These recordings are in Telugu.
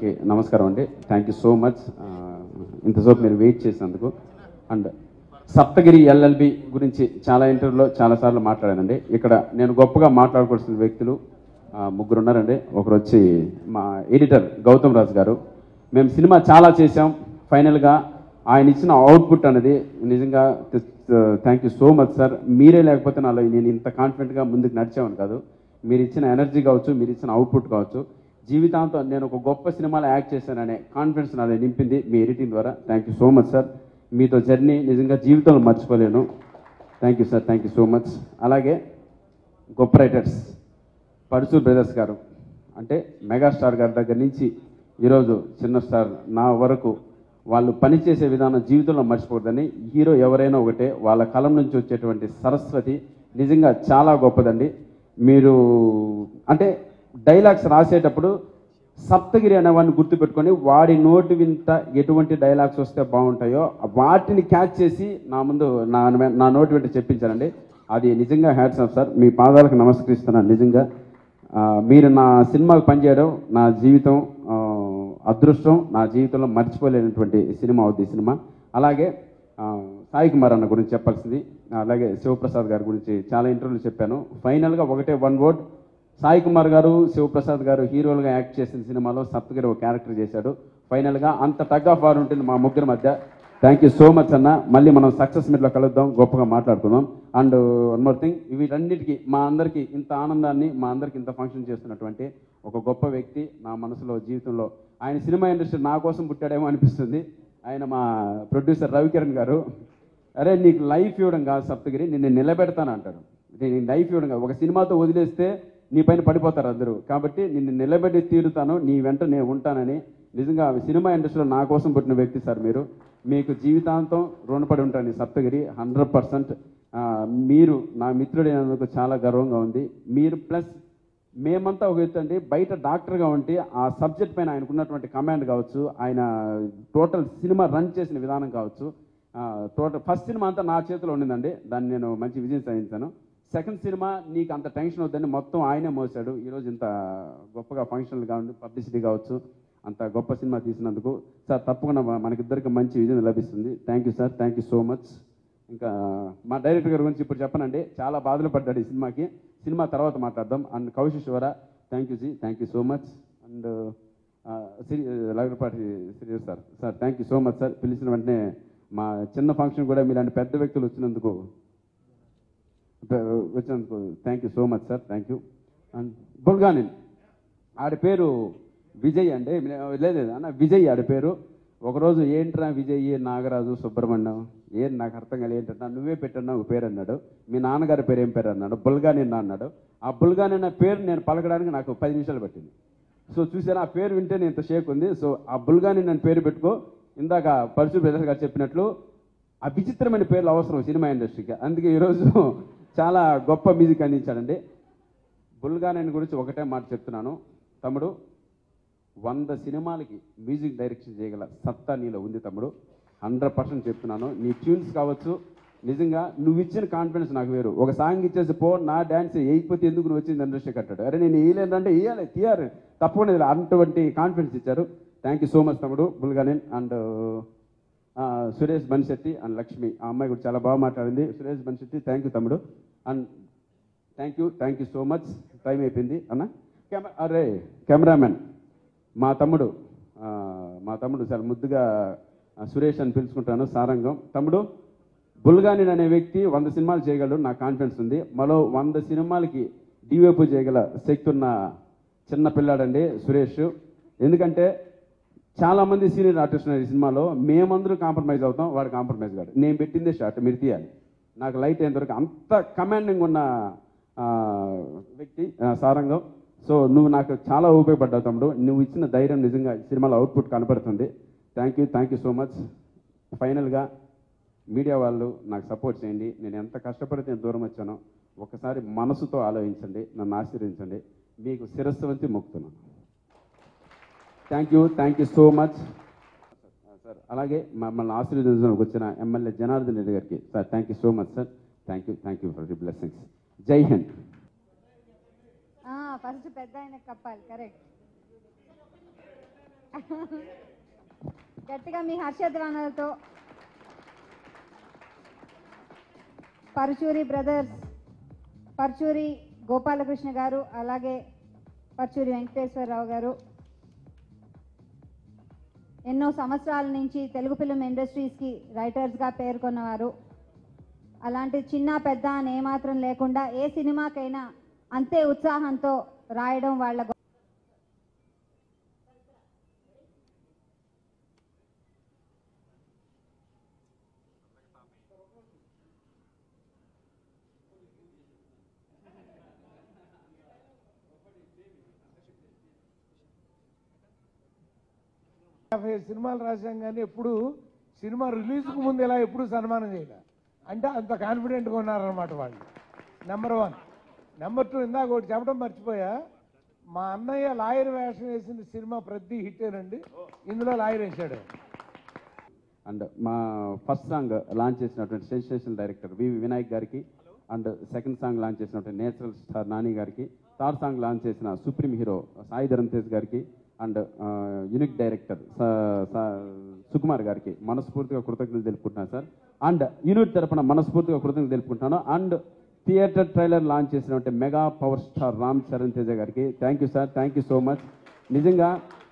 అందరికీ నమస్కారం అండి థ్యాంక్ యూ సో మచ్ ఇంతసేపు మీరు వెయిట్ చేసినందుకు అండ్ సప్తగిరి ఎల్ఎల్బి గురించి చాలా ఇంటర్వ్యూలో చాలాసార్లు మాట్లాడానండి ఇక్కడ నేను గొప్పగా మాట్లాడుకోవాల్సిన వ్యక్తులు ఆ, ముగ్గురు ఉన్నారండి ఒకరు వచ్చి మా ఎడిటర్ గౌతమ్ రాజు గారు మేము సినిమా చాలా చేసాం ఫైనల్గా ఆయన ఇచ్చిన అవుట్పుట్ అనేది నిజంగా thank you so much sir మీరే లేకపోతే నాలో నేను ఇంత కాన్ఫిడెంట్గా ముందుకు నడిచామని కాదు మీరు ఇచ్చిన ఎనర్జీ కావచ్చు మీరు ఇచ్చిన అవుట్పుట్ కావచ్చు జీవితాంతం నేను ఒక గొప్ప సినిమాలో యాక్ట్ చేశాననే కాన్ఫిడెన్స్ నాది నింపింది మీ ఎడిటింగ్ ద్వారా thank you so much sir మీతో జర్నీ నిజంగా జీవితంలో మర్చిపోలేను thank you sir thank you so much అలాగే గొప్ప రైటర్స్ పడుచూర్ బ్రదర్స్ గారు అంటే మెగాస్టార్ గారి దగ్గర నుంచి ఈరోజు చిన్న స్టార్ నా వరకు వాళ్ళు పనిచేసే విధానం జీవితంలో మర్చిపోకూడదని హీరో ఎవరైనా ఒకటే వాళ్ళ కలం నుంచి వచ్చేటువంటి సరస్వతి నిజంగా చాలా గొప్పదండి మీరు అంటే డైలాగ్స్ రాసేటప్పుడు సప్తగిరి అనేవాడిని గుర్తుపెట్టుకొని వాడి నోటి వింత ఎటువంటి డైలాగ్స్ వస్తే బాగుంటాయో వాటిని క్యాచ్ చేసి నా ముందు నా నా నోటి వెంట చెప్పించారండి అది నిజంగా హ్యాట్స్ ఆఫ్ సార్ మీ పాదాలకు నమస్కరిస్తున్నాను నిజంగా ఆ, మీరు నా సినిమాకు పనిచేయడం నా జీవితం ఆ, అదృష్టం నా జీవితంలో మర్చిపోలేనటువంటి సినిమా అవుద్ది ఈ సినిమా అలాగే ఆ, సాయి కుమార్ అన్న గురించి చెప్పాల్సింది అలాగే శివప్రసాద్ గారి గురించి చాలా ఇంటర్వ్యూలు చెప్పాను ఫైనల్గా ఒకటే వన్ వర్డ్ సాయి కుమార్ గారు శివప్రసాద్ గారు హీరోలుగా యాక్ట్ చేసిన సినిమాలో సప్తగిరి ఒక క్యారెక్టర్ చేశాడు ఫైనల్గా అంత టగ్ ఆఫ్ వార్ ఉంటుంది మా ముగ్గురి మధ్య థ్యాంక్ యూ సో మచ్ అన్న మళ్ళీ మనం సక్సెస్ మీట్లో కలుద్దాం గొప్పగా మాట్లాడుకుందాం అండ్ వన్ మోర్ థింగ్ వీటన్నిటికీ మా అందరికీ ఇంత ఆనందాన్ని మా అందరికీ ఇంత ఫంక్షన్ చేస్తున్నటువంటి ఒక గొప్ప వ్యక్తి నా మనసులో జీవితంలో ఆయన సినిమా ఇండస్ట్రీ నా కోసం పుట్టాడేమో అనిపిస్తుంది ఆయన మా ప్రొడ్యూసర్ రవికిరణ్ గారు అరే నీకు లైఫ్ ఇవ్వడం కాదు సప్తగిరి నిన్ను నిలబెడతాను అంటాడు నేను లైఫ్ ఇవ్వడం కాదు ఒక సినిమాతో వదిలేస్తే నీ పైన పడిపోతారు అందరూ కాబట్టి నిన్ను నిలబెట్టి తీరుతాను నీ వెంట నేను ఉంటానని నిజంగా సినిమా ఇండస్ట్రీలో నా కోసం పుట్టిన వ్యక్తి సార్ మీరు మీకు జీవితాంతం రుణపడి ఉంటాను ఈ సప్తగిరి హండ్రెడ్ పర్సెంట్ మీరు నా మిత్రుడైనందుకు చాలా గర్వంగా ఉంది మీరు ప్లస్ మేమంతా ఒక ఎత్తు అండి బయట డాక్టర్గా ఉంటే ఆ సబ్జెక్ట్ పైన ఆయనకున్నటువంటి కమాండ్ కావచ్చు ఆయన టోటల్ సినిమా రన్ చేసిన విధానం కావచ్చు టోటల్ ఫస్ట్ సినిమా అంతా నా చేతిలో ఉండిందండి దాన్ని నేను మంచి విజయం సాధించాను సెకండ్ సినిమా నీకు అంత టెన్షన్ వద్దని మొత్తం ఆయనే మోసాడు ఈరోజు ఇంత గొప్పగా ఫంక్షన్లు కావండి పబ్లిసిటీ కావచ్చు అంత గొప్ప సినిమా తీసినందుకు సార్ తప్పకుండా మ- మనకిద్దరికి మంచి విజయం లభిస్తుంది thank you sir thank you so much ఇంకా మా డైరెక్టర్ గారి గురించి ఇప్పుడు చెప్పనండి చాలా బాధలు పడ్డాడు ఈ సినిమాకి సినిమా తర్వాత మాట్లాడదాం అండ్ కౌశిశ్వర thank you ji thank you so much and Shri Lagadapati Sri sir sir thank you so much sir పిలిచిన వెంటనే మా చిన్న ఫంక్షన్ కూడా మీలాంటి పెద్ద వ్యక్తులు వచ్చినందుకు పె- వచ్చినందుకు thank you so much sir thank you and Bulganin ఆడి పేరు విజయ్ అండి లేదు లేదు అన్న విజయ్ ఆడి పేరు ఒకరోజు ఏంట్రా విజయ్ నాగరాజు సుబ్రహ్మణ్యం ఏం నాకు అర్థం కాలేదు ఏంటన్నా నువ్వే పెట్టన్నా ఒక పేరు అన్నాడు మీ నాన్నగారి పేరు ఏం పేరు అన్నాడు బుల్గానిన్ అన్నాడు ఆ బుల్గానిన్ అనే పేరు నేను పలకడానికి నాకు పది నిమిషాలు పట్టింది సో చూసాను ఆ పేరు వింటేనే ఇంత షేక్ ఉంది సో ఆ బుల్గానిన్ అని పేరు పెట్టుకో ఇందాక పరశు బ్రదర్ గారు చెప్పినట్లు ఆ విచిత్రమైన పేర్లు అవసరం సినిమా ఇండస్ట్రీకి అందుకే ఈరోజు చాలా గొప్ప మ్యూజిక్ అందించాడండి బుల్గానన్ గురించి ఒకటే మాట చెప్తున్నాను తమ్ముడు వంద సినిమాలకి మ్యూజిక్ డైరెక్షన్ చేయగల సత్తా నీలో ఉంది తమ్ముడు హండ్రెడ్ పర్సెంట్ చెప్తున్నాను నీ ట్యూన్స్ కావచ్చు నిజంగా నువ్వు ఇచ్చిన కాన్ఫిడెన్స్ నాకు వేరు ఒక సాంగ్ ఇచ్చేసి పో నా డ్యాన్స్ వేయకపోతే ఎందుకు నువ్వు వచ్చింది ఇండస్ట్రీ కట్టాడు అరే నేను వేయలేదంటే వేయాలి తీయాలి తప్పకుండా ఇలా అటువంటి కాన్ఫిడెన్స్ ఇచ్చారు థ్యాంక్ యూ సో మచ్ తమ్ముడు బుల్గానన్ అండ్ సురేష్ బన్శెట్టి అండ్ లక్ష్మి ఆ అమ్మాయి కూడా చాలా బాగా మాట్లాడింది సురేష్ బన్శెట్టి థ్యాంక్ యూ తమ్ముడు and thank you thank you so much time అయిపోయింది అన్న కెమెరా అరే కెమెరామెన్ మా తమ్ముడు ఆ, మా తమ్ముడు చాలా ముద్దుగా ఆ, సురేష్ అని పిలుచుకుంటాను సారంగం తమ్ముడు బుల్గానిన్ అనే వ్యక్తి వంద సినిమాలు చేయగలడు నాకు కాన్ఫిడెన్స్ ఉంది మరో వంద సినిమాలకి డివేపు చేయగల శక్తి ఉన్న చిన్న పిల్లాడండి సురేష్ ఎందుకంటే చాలా మంది సీనియర్ ఆర్టిస్ట్ ఉన్నారు ఈ సినిమాలో మేమందరూ కాంప్రమైజ్ అవుతాం వాడు కాంప్రమైజ్ కాదు నేను పెట్టిందే షార్ట్ మీరు తీయాలి నాకు లైట్ అయ్యేంతవరకు అంత కమాండింగ్ ఉన్న ఆ, వ్యక్తి ఆ, సారంగం సో నువ్వు నాకు చాలా ఉపయోగపడ్డావు తమ్ముడు నువ్వు ఇచ్చిన ధైర్యం నిజంగా ఈ సినిమాలో అవుట్పుట్ కనపడుతుంది thank you thank you so much ఫైనల్గా మీడియా వాళ్ళు నాకు సపోర్ట్ చేయండి నేను ఎంత కష్టపడితే ఎంత దూరం వచ్చానో ఒకసారి మనసుతో ఆలోచించండి నన్ను ఆశీర్వదించండి మీకు శిరస్సు వంచి మొక్కుతున్నాను thank you thank you so much sir అలాగే మమ్మల్ని ఆశీర్వదించడానికి వచ్చిన ఎమ్మెల్యే జనార్దన్ రెడ్డి గారికి sir thank you so much sir thank you thank you for the blessings జై హింద్ ఫస్ట్ పెద్ద ఆయన కప్పాలి కరెక్ట్ గట్టిగా మీ హర్షధ్వానాలతో పరుచూరి బ్రదర్స్ పరుచూరి గోపాలకృష్ణ గారు అలాగే పరుచూరి వెంకటేశ్వరరావు గారు ఎన్నో సంవత్సరాల నుంచి తెలుగు ఫిలిం ఇండస్ట్రీస్కి రైటర్స్గా పేర్కొన్నవారు అలాంటి చిన్న పెద్ద అని ఏమాత్రం లేకుండా ఏ సినిమాకైనా అంతే ఉత్సాహంతో రాయడం వాళ్ళ గొప్ప యాభై సినిమాలు రాశాం కానీ ఎప్పుడు సినిమా రిలీజ్కు ముందు ఇలా ఎప్పుడు సన్మానం చేయలే అంటే అంత కాన్ఫిడెంట్గా ఉన్నారనమాట వాళ్ళు నెంబర్ వన్ నెంబర్ టూ ఇందాక ఒకటి చెప్పడం మర్చిపోయా మా అన్నయ్య లాయర్ వేషం వేసిన సినిమా ప్రతి హిట్టేనండి ఇందులో లాయర్ వేశాడు అండ్ మా ఫస్ట్ సాంగ్ లాంచ్ చేసినటువంటి సెన్సేషనల్ డైరెక్టర్ వివి వినాయక్ గారికి అండ్ సెకండ్ సాంగ్ లాంచ్ చేసినటువంటి నేచురల్ స్టార్ నాని గారికి థర్డ్ సాంగ్ లాంచ్ చేసిన సుప్రీం హీరో సాయి ధరమ్ తేజ్ గారికి అండ్ యూనిక్ డైరెక్టర్ సుకుమార్ గారికి మనస్ఫూర్తిగా కృతజ్ఞతలు తెలుపుకుంటున్నాను సార్ అండ్ యూనిట్ తరపున మనస్ఫూర్తిగా కృతజ్ఞతలు తెలుపుకుంటున్నాను అండ్ థియేటర్ ట్రైలర్ లాంచ్ చేసినటువంటి mega power star Ram Charan Teja గారికి thank you sir thank you so much నిజంగా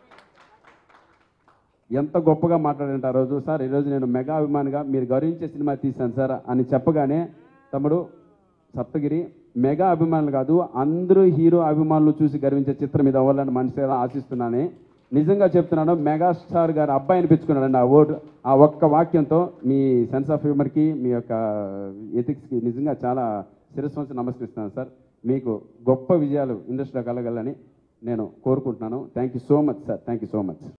ఎంత గొప్పగా మాట్లాడంటే ఆ రోజు సార్ ఈరోజు నేను మెగా అభిమానిగా మీరు గౌరవించే సినిమా తీశాను సార్ అని చెప్పగానే తమ్ముడు సప్తగిరి మెగా అభిమానులు కాదు అందరూ హీరో అభిమానులు చూసి గర్వించే చిత్రం ఇది అవ్వాలని మనసుగా ఆశిస్తున్నాను నిజంగా చెప్తున్నాను మెగాస్టార్ గారు అబ్బాయి అనిపించుకున్నాడండి ఆ ఓటు ఆ ఒక్క వాక్యంతో మీ సెన్స్ ఆఫ్ హ్యూమర్కి మీ యొక్క ఎథిక్స్కి నిజంగా చాలా శిరస్సు వంచి నమస్కరిస్తున్నాను సార్ మీకు గొప్ప విజయాలు ఇండస్ట్రీలో కలగాలని నేను కోరుకుంటున్నాను thank you so much sir thank you so much